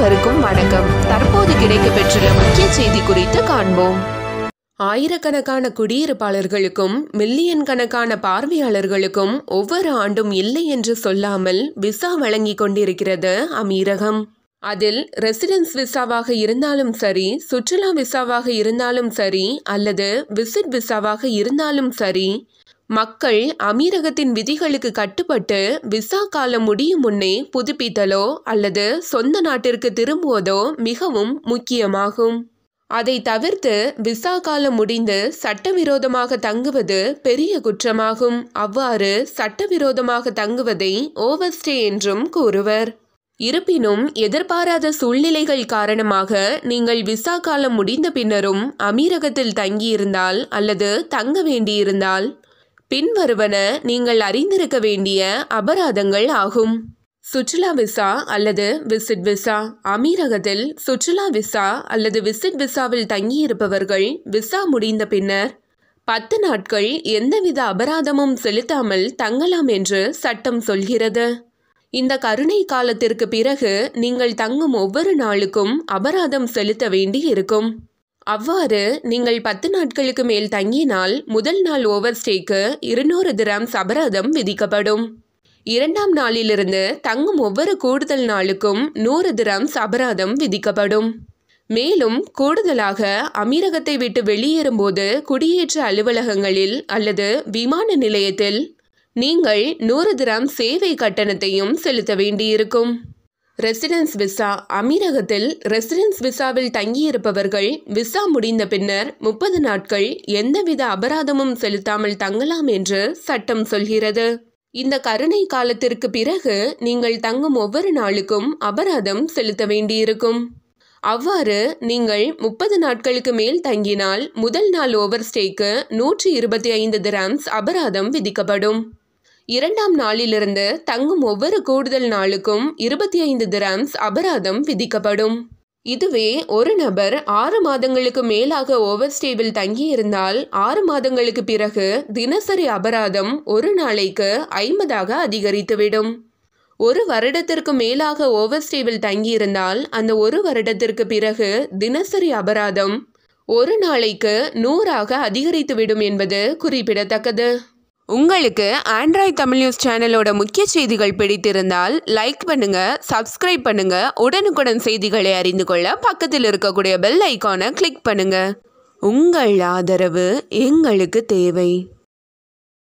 அனைவருக்கும் வணக்கம் தற்போது கிடைக்கப்பெற்றுள்ள முக்கிய செய்தி குறித்து காண்போம் ஆயிரக்கணக்கான குடியிருப்பாளர்களுக்கும் மில்லியன் கணக்கான பார்வையாளர்களுக்கும் ஒவ்வொரு ஆண்டும் இல்லை என்று சொல்லாமல் விசா வழங்கி கொண்டிருக்கிறது அமீரகம் அதில் ரெசிடென்ஸ் விசாவாக இருந்தாலும் சரி சுற்றுலா விசாவாக இருந்தாலும் சரி அல்லது விசிட் விசாவாக இருந்தாலும் சரி மக்கள் அமீரகத்தின் விதிகளுக்கு கட்டுப்பட்டு விசா காலம் முடியும் முன்னே புதுப்பித்தலோ அல்லது சொந்த நாட்டிற்கு திரும்புவதோ மிகவும் முக்கியமாகும் அதை தவிர்த்து விசா காலம் முடிந்து சட்டவிரோதமாக தங்குவது பெரிய குற்றமாகும் அவ்வாறு சட்டவிரோதமாக தங்குவதை ஓவர்ஸ்டே என்றும் கூறுவர் இருப்பினும் எதிர்பாராத சூழ்நிலைகள் காரணமாக நீங்கள் விசா காலம் முடிந்த பின்னரும் அமீரகத்தில் தங்கியிருந்தால் அல்லது தங்க வேண்டியிருந்தால் பின்வருவன நீங்கள் அறிந்திருக்க வேண்டிய அபராதங்கள் ஆகும் சுற்றுலா விசா அல்லது விசிட் விசா அமீரகத்தில் சுற்றுலா விசா அல்லது விசிட் விசாவில் தங்கியிருப்பவர்கள் விசா முடிந்த பின்னர் பத்து நாட்கள் எந்தவித அபராதமும் செலுத்தாமல் தங்கலாம் என்று சட்டம் சொல்கிறது இந்த கருணை காலத்திற்கு பிறகு நீங்கள் தங்கும் ஒவ்வொரு நாளுக்கும் அபராதம் செலுத்த வேண்டி இருக்கும் அவ்வாறு நீங்கள் பத்து நாட்களுக்கு மேல் தங்கினால் முதல் நாள் ஓவர்ஸ்டேக்கு இருநூறு திராம்ஸ் அபராதம் விதிக்கப்படும் இரண்டாம் நாளிலிருந்து தங்கும் ஒவ்வொரு கூடுதல் நாளுக்கும் நூறு திராம்ஸ் அபராதம் விதிக்கப்படும் மேலும் கூடுதலாக அமீரகத்தை விட்டு வெளியேறும்போது குடியேற்ற அலுவலகங்களில் அல்லது விமான நிலையத்தில் நீங்கள் நூறு திராம் சேவை கட்டணத்தையும் செலுத்த வேண்டியிருக்கும் ரெசிடென்ஸ் விசா அமீரகத்தில் ரெசிடென்ஸ் விசாவில் தங்கியிருப்பவர்கள் விசா முடிந்த பின்னர் முப்பது நாட்கள் எந்தவித அபராதமும் செலுத்தாமல் தங்கலாம் என்று சட்டம் சொல்கிறது இந்த கருணை காலத்திற்கு பிறகு நீங்கள் தங்கும் ஒவ்வொரு நாளுக்கும் அபராதம் செலுத்த வேண்டியிருக்கும் அவ்வாறு நீங்கள் முப்பது நாட்களுக்கு மேல் தங்கினால் முதல் நாள் ஓவர்ஸ்டேக்கு நூற்றி இருபத்தி ஐந்து திராம்ஸ் அபராதம் விதிக்கப்படும் இரண்டாம் நாளிலிருந்து தங்கும் ஒவ்வொரு கூடுதல் நாளுக்கும் இருபத்தி ஐந்து திராம்ஸ் அபராதம் விதிக்கப்படும் இதுவே ஒரு நபர் ஆறு மாதங்களுக்கு மேலாக ஓவர்ஸ்டேவில் தங்கியிருந்தால் ஆறு மாதங்களுக்கு பிறகு தினசரி அபராதம் ஒரு நாளைக்கு ஐம்பதாக அதிகரித்துவிடும் ஒரு வருடத்திற்கு மேலாக ஓவர்ஸ்டேவில் தங்கியிருந்தால் அந்த ஒரு வருடத்திற்கு பிறகு தினசரி அபராதம் ஒரு நாளைக்கு நூறாக அதிகரித்துவிடும் என்பது குறிப்பிடத்தக்கது உங்களுக்கு ஆண்ட்ராய்ட் தமிழ் நியூஸ் சேனலோட முக்கிய செய்திகள் பிடித்திருந்தால் லைக் பண்ணுங்க சப்ஸ்கிரைப் பண்ணுங்க உடனுக்குடன் செய்திகளை அறிந்து கொள்ள பக்கத்தில் இருக்கக்கூடிய பெல் ஐக்கானை கிளிக் பண்ணுங்க உங்கள் ஆதரவு எங்களுக்கு தேவை